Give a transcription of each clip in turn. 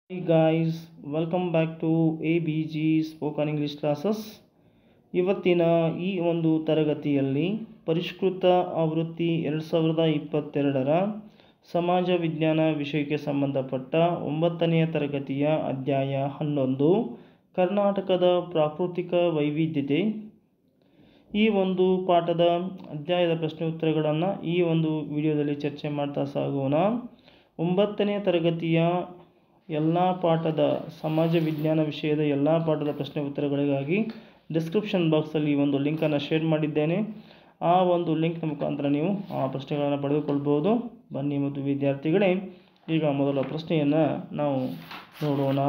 Hey guys, welcome back to ABG Spoken English Classes. ಇವತ್ತಿನ ಈ ಒಂದು ತರಗತಿಯಲ್ಲಿ ಪರಿಷ್ಕೃತ ಆವೃತ್ತಿ ಎರಡು ಸಾವಿರದ ಇಪ್ಪತ್ತೆರಡರ ಸಮಾಜ ವಿಜ್ಞಾನ ವಿಷಯಕ್ಕೆ ಸಂಬಂಧಪಟ್ಟ ಒಂಬತ್ತನೆಯ ತರಗತಿಯ ಅಧ್ಯಾಯ ಹನ್ನೊಂದು ಕರ್ನಾಟಕದ ಪ್ರಾಕೃತಿಕ ವೈವಿಧ್ಯತೆ ಈ ಒಂದು ಪಾಠದ ಅಧ್ಯಾಯದ ಪ್ರಶ್ನೆ ಉತ್ತರಗಳನ್ನು ಈ ಒಂದು ವಿಡಿಯೋದಲ್ಲಿ ಚರ್ಚೆ ಮಾಡ್ತಾ ಸಾಗೋಣ ಒಂಬತ್ತನೇ ತರಗತಿಯ ಎಲ್ಲ ಪಾಠದ ಸಮಾಜ ವಿಜ್ಞಾನ ವಿಷಯದ ಎಲ್ಲ ಪಾಠದ ಪ್ರಶ್ನೆ ಉತ್ತರಗಳಿಗಾಗಿ ಡಿಸ್ಕ್ರಿಪ್ಷನ್ ಬಾಕ್ಸಲ್ಲಿ ಈ ಒಂದು ಲಿಂಕನ್ನು ಶೇರ್ ಮಾಡಿದ್ದೇನೆ ಆ ಒಂದು ಲಿಂಕ್ನ ಮುಖಾಂತರ ನೀವು ಆ ಪ್ರಶ್ನೆಗಳನ್ನು ಪಡೆದುಕೊಳ್ಬೋದು ಬನ್ನಿ ಮತ್ತು ವಿದ್ಯಾರ್ಥಿಗಳೇ ಈಗ ಮೊದಲ ಪ್ರಶ್ನೆಯನ್ನು ನಾವು ನೋಡೋಣ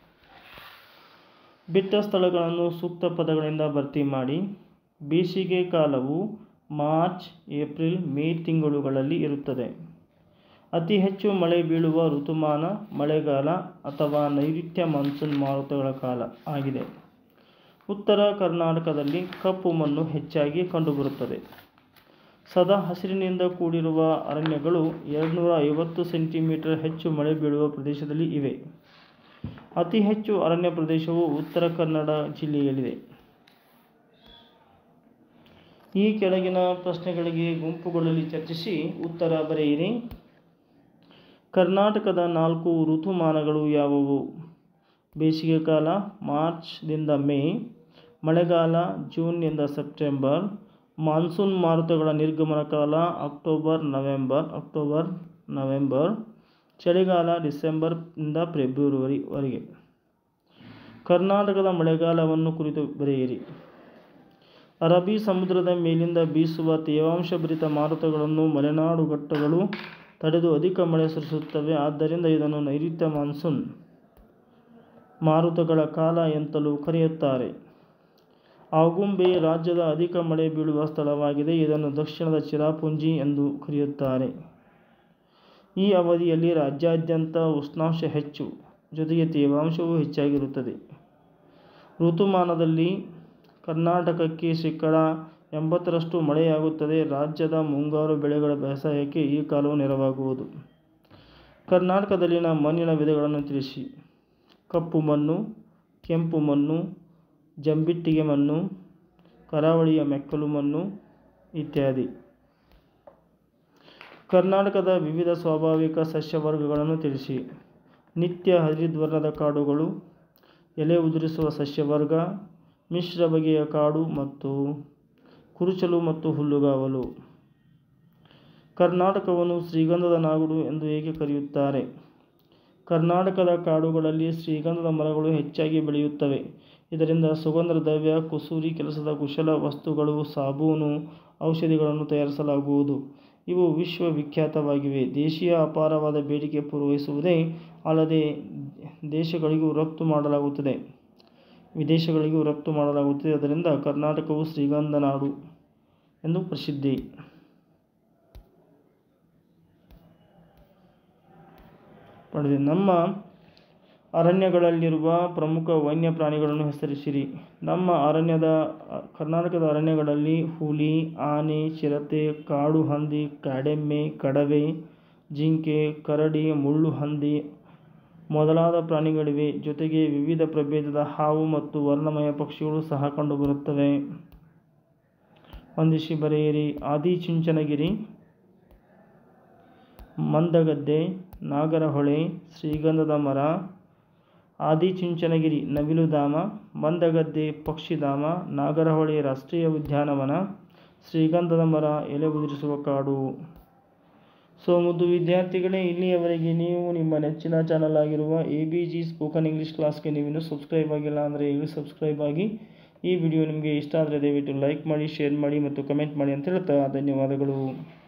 ಬಿಟ್ಟ ಸ್ಥಳಗಳನ್ನು ಸೂಕ್ತ ಪದಗಳಿಂದ ಭರ್ತಿ ಮಾಡಿ ಬೇಸಿಗೆ ಕಾಲವು ಮಾರ್ಚ್ ಏಪ್ರಿಲ್ ಮೇ ತಿಂಗಳುಗಳಲ್ಲಿ ಇರುತ್ತದೆ ಅತಿ ಹೆಚ್ಚು ಮಳೆ ಬೀಳುವ ಋತುಮಾನ ಮಳೆಗಾಲ ಅಥವಾ ನೈಋತ್ಯ ಮಾನ್ಸೂನ್ ಮಾರುತಗಳ ಕಾಲ ಆಗಿದೆ ಉತ್ತರ ಕರ್ನಾಟಕದಲ್ಲಿ ಕಪ್ಪು ಮಣ್ಣು ಹೆಚ್ಚಾಗಿ ಕಂಡುಬರುತ್ತದೆ ಸದಾ ಹಸಿರಿನಿಂದ ಕೂಡಿರುವ ಅರಣ್ಯಗಳು ಎರಡುನೂರ ಐವತ್ತು ಸೆಂಟಿಮೀಟರ್ ಹೆಚ್ಚು ಮಳೆ ಬೀಳುವ ಪ್ರದೇಶದಲ್ಲಿ ಇವೆ ಅತಿ ಹೆಚ್ಚು ಅರಣ್ಯ ಪ್ರದೇಶವು ಉತ್ತರ ಕನ್ನಡ ಜಿಲ್ಲೆಯಲ್ಲಿದೆ ಈ ಕೆಳಗಿನ ಪ್ರಶ್ನೆಗಳಿಗೆ ಗುಂಪುಗಳಲ್ಲಿ ಚರ್ಚಿಸಿ ಉತ್ತರ ಬರೆಯಿರಿ ಕರ್ನಾಟಕದ ನಾಲ್ಕು ಋತುಮಾನಗಳು ಯಾವುವು ಬೇಸಿಗೆ ಕಾಲ ಮಾರ್ಚ್ದಿಂದ ಮೇ ಮಳೆಗಾಲ ಜೂನ್ನಿಂದ ಸೆಪ್ಟೆಂಬರ್ ಮಾನ್ಸೂನ್ ಮಾರುತಗಳ ನಿರ್ಗಮನ ಕಾಲ ಅಕ್ಟೋಬರ್ ನವೆಂಬರ್ ಅಕ್ಟೋಬರ್ ನವೆಂಬರ್ ಚಳಿಗಾಲ ಡಿಸೆಂಬರ್ನಿಂದ ಫೆಬ್ರವರಿವರೆಗೆ ಕರ್ನಾಟಕದ ಮಳೆಗಾಲವನ್ನು ಕುರಿತು ಬರೆಯಿರಿ ಅರಬ್ಬಿ ಸಮುದ್ರದ ಮೇಲಿಂದ ಬೀಸುವ ತೇವಾಂಶಭರಿತ ಮಾರುತಗಳನ್ನು ಮಲೆನಾಡು ಘಟ್ಟಗಳು ತಡೆದು ಅಧಿಕ ಮಳೆ ಸುರಿಸುತ್ತವೆ ಆದ್ದರಿಂದ ಇದನ್ನು ನೈಋತ್ಯ ಮಾನ್ಸೂನ್ ಮಾರುತಗಳ ಕಾಲ ಎಂತಲೂ ಕರೆಯುತ್ತಾರೆ ಆಗುಂಬೆ ರಾಜ್ಯದ ಅಧಿಕ ಮಳೆ ಬೀಳುವ ಸ್ಥಳವಾಗಿದೆ ಇದನ್ನು ದಕ್ಷಿಣದ ಚಿರಾಪುಂಜಿ ಎಂದು ಕರೆಯುತ್ತಾರೆ ಈ ಅವಧಿಯಲ್ಲಿ ರಾಜ್ಯಾದ್ಯಂತ ಉಷ್ಣಾಂಶ ಹೆಚ್ಚು ಜೊತೆಗೆ ತೇವಾಂಶವೂ ಹೆಚ್ಚಾಗಿರುತ್ತದೆ ಋತುಮಾನದಲ್ಲಿ ಕರ್ನಾಟಕಕ್ಕೆ ಶೇಕಡ ಎಂಬತ್ತರಷ್ಟು ಮಳೆಯಾಗುತ್ತದೆ ರಾಜ್ಯದ ಮುಂಗಾರು ಬೆಳೆಗಳ ಬೇಸಾಯಕ್ಕೆ ಈ ಕಾಲವು ನೆರವಾಗುವುದು ಕರ್ನಾಟಕದಲ್ಲಿನ ಮಣ್ಣಿನ ವಿಧಗಳನ್ನು ತಿಳಿಸಿ ಕಪ್ಪು ಮಣ್ಣು ಕೆಂಪು ಮಣ್ಣು ಜಂಬಿಟ್ಟಿಗೆ ಮಣ್ಣು ಕರಾವಳಿಯ ಮೆಕ್ಕಲು ಮಣ್ಣು ಇತ್ಯಾದಿ ಕರ್ನಾಟಕದ ವಿವಿಧ ಸ್ವಾಭಾವಿಕ ಸಸ್ಯವರ್ಗಗಳನ್ನು ತಿಳಿಸಿ ನಿತ್ಯ ಹರಿದ್ವರ್ಣದ ಕಾಡುಗಳು ಎಲೆ ಉದುರಿಸುವ ಸಸ್ಯವರ್ಗ ಮಿಶ್ರ ಬಗೆಯ ಕಾಡು ಮತ್ತು ಕುರುಚಲು ಮತ್ತು ಹುಲ್ಲುಗಾವಲು ಕರ್ನಾಟಕವನ್ನು ಶ್ರೀಗಂಧದ ನಾಗುಡು ಎಂದು ಏಕೆ ಕರೆಯುತ್ತಾರೆ ಕರ್ನಾಟಕದ ಕಾಡುಗಳಲ್ಲಿ ಶ್ರೀಗಂಧದ ಮರಗಳು ಹೆಚ್ಚಾಗಿ ಬೆಳೆಯುತ್ತವೆ ಇದರಿಂದ ಸುಗಂಧ ದ್ರವ್ಯ ಕುಸೂರಿ ಕೆಲಸದ ಕುಶಲ ವಸ್ತುಗಳು ಸಾಬೂನು ಔಷಧಿಗಳನ್ನು ತಯಾರಿಸಲಾಗುವುದು ಇವು ವಿಶ್ವವಿಖ್ಯಾತವಾಗಿವೆ ದೇಶೀಯ ಅಪಾರವಾದ ಬೇಡಿಕೆ ಪೂರೈಸುವುದೇ ಅಲ್ಲದೆ ದೇಶಗಳಿಗೂ ರಫ್ತು ಮಾಡಲಾಗುತ್ತದೆ ವಿದೇಶಗಳಿಗೂ ರಫ್ತು ಮಾಡಲಾಗುತ್ತದೆ ಅದರಿಂದ ಕರ್ನಾಟಕವು ಶ್ರೀಗಂಧ ನಾಡು ಎಂದು ಪ್ರಸಿದ್ಧಿ ಪಡೆದಿದೆ ನಮ್ಮ ಅರಣ್ಯಗಳಲ್ಲಿರುವ ಪ್ರಮುಖ ವನ್ಯ ಪ್ರಾಣಿಗಳನ್ನು ಹೆಸರಿಸಿರಿ ನಮ್ಮ ಅರಣ್ಯದ ಕರ್ನಾಟಕದ ಅರಣ್ಯಗಳಲ್ಲಿ ಹುಲಿ ಆನೆ ಚಿರತೆ ಕಾಡು ಹಂದಿ ಕಾಡೆಮ್ಮೆ ಕಡವೆ ಜಿಂಕೆ ಕರಡಿ ಮುಳ್ಳು ಹಂದಿ ಮೊದಲಾದ ಪ್ರಾಣಿಗಳಿವೆ ಜೊತೆಗೆ ವಿವಿಧ ಪ್ರಭೇದದ ಹಾವು ಮತ್ತು ವರ್ಣಮಯ ಪಕ್ಷಿಗಳು ಸಹ ಕಂಡುಬರುತ್ತವೆ ಹೊಂದಿಸಿ ಬರೆಯಿರಿ ಆದಿಚುಂಚನಗಿರಿ ಮಂದಗದ್ದೆ ನಾಗರಹೊಳೆ ಶ್ರೀಗಂಧದ ಮರ ಆದಿಚುಂಚನಗಿರಿ ನವಿಲುಧಾಮ ಮಂದಗದ್ದೆ ಪಕ್ಷಿಧಾಮ ನಾಗರಹೊಳೆ ರಾಷ್ಟ್ರೀಯ ಉದ್ಯಾನವನ ಶ್ರೀಗಂಧದ ಮರ ಎಲೆ ಉದುರಿಸುವ ಕಾಡು ಸೊ ಮುದ್ದು ವಿದ್ಯಾರ್ಥಿಗಳೇ ಇಲ್ಲಿಯವರೆಗೆ ನೀವು ನಿಮ್ಮ ನೆಚ್ಚಿನ ಚಾನಲ್ ಆಗಿರುವ A B G spoken English ಕ್ಲಾಸ್ಗೆ ನೀವಿನ್ನೂ ಸಬ್ಸ್ಕ್ರೈಬ್ ಆಗಿಲ್ಲ ಅಂದರೆ ಈಗ ಸಬ್ಸ್ಕ್ರೈಬ್ ಆಗಿ ಈ ವಿಡಿಯೋ ನಿಮಗೆ ಇಷ್ಟ ಆದರೆ ದಯವಿಟ್ಟು ಲೈಕ್ ಮಾಡಿ ಶೇರ್ ಮಾಡಿ ಮತ್ತು ಕಮೆಂಟ್ ಮಾಡಿ ಅಂತ ಹೇಳ್ತಾ ಧನ್ಯವಾದಗಳು